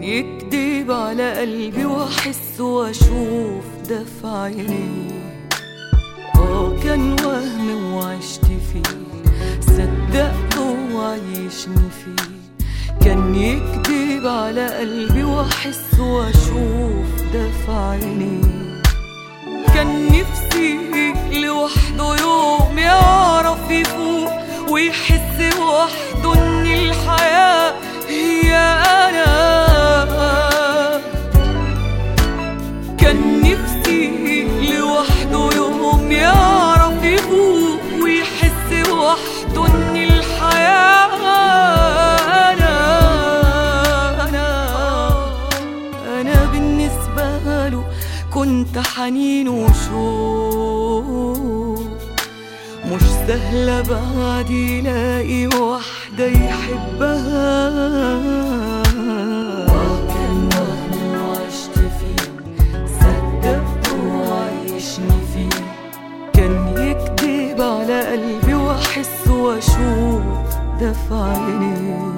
يكدب على قلبي واحس واشوف ده في عينيه اه كان وهم وعشت فيه صدقته وعيشني فيه كان يكدب على قلبي واحس واشوف ده في عينيه كان نفسي لوحده يوم يعرف يفوق ويحس وحده ان الحياة هي انا كان نفسي لوحده يوم يعرف يفوق ويحس وحده ان الحياة انا انا انا بالنسبة له كنت حنين وشوق مش سهلة بعد يلاقي واحدة يحبها كان وهم وعشت فيه صدقته وعيشني فيه كان يكدب على قلبي واحس واشوف ده في عينيه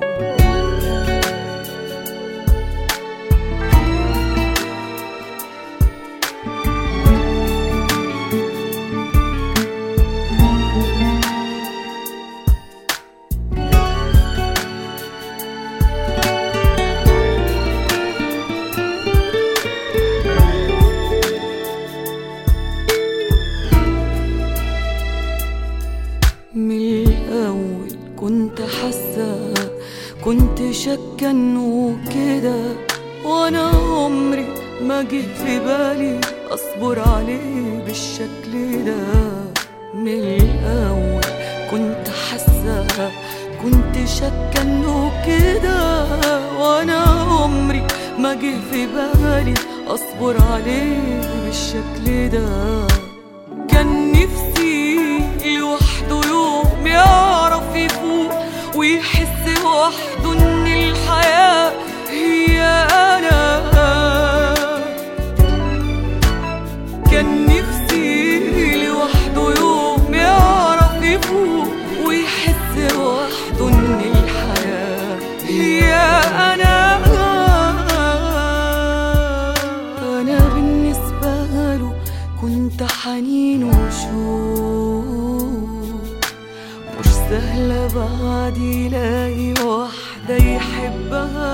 من الأول كنت حاسة كنت شاكة إنه كده وأنا عمري ما جه في بالي أصبر عليه بالشكل ده من الأول كنت حاسة كنت شاكة إنه كده وأنا عمري ما جه في بالي أصبر عليه بالشكل ده كان نفسي لوحده يوم يعرف يفوق ويحس وحده ان الحياة هي انا كان نفسي لوحده يوم يعرف يفوق ويحس وحده ان الحياة هي انا انا بالنسبة له كنت حنين وشوق مش سهلة بعد يلاقي واحدة يحبها